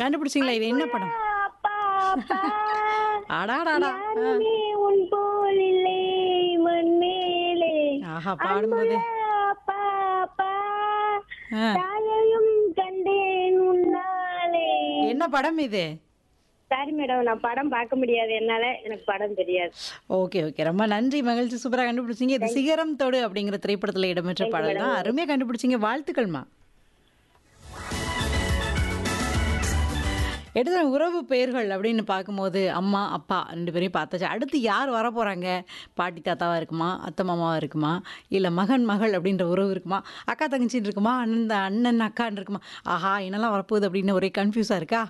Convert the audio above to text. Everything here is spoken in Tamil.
கண்டுபிடிச்சிங்களா இது என்ன படம் அப்பா அப்பா அடாடாடா ஆ. யாருமே உன் போல் இல்லை மண் மேலே ஆஹா பாடும்போது அப்பா அப்பா ஆ. தாயையும் கண்டேன் உன்னாலே என்ன படம் இது சாரி மேடம் நான் படம் பார்க்க முடியாது என்னால எனக்கு படம் தெரியாது ஓகே ஓகே ரொம்ப நன்றி மகிழ்ச்சி சூப்பரா கண்டுபிடிச்சீங்க இது சிகரம் தொடு அப்படிங்கிற திரைப்படத்துல இடம்பெற்ற பாடல் தான் அருமையா கண்டுபிடிச்சீங்க வாழ்த்துக்கள்மா எடுத்த உறவு பெயர்கள் அப்படின்னு பார்க்கும்போது அம்மா அப்பா ரெண்டு பேரையும் பார்த்தாச்சு அடுத்து யார் வர போகிறாங்க பாட்டி தாத்தாவாக இருக்குமா அத்தை மாமாவாக இருக்குமா இல்லை மகன் மகள் அப்படின்ற உறவு இருக்குமா அக்கா தங்கச்சின்னு இருக்குமா அண்ணன் அண்ணன் அக்கான்னு இருக்குமா ஆஹா என்னெல்லாம் வரப்போகுது அப்படின்னு ஒரே கன்ஃபியூஸாக இருக்கா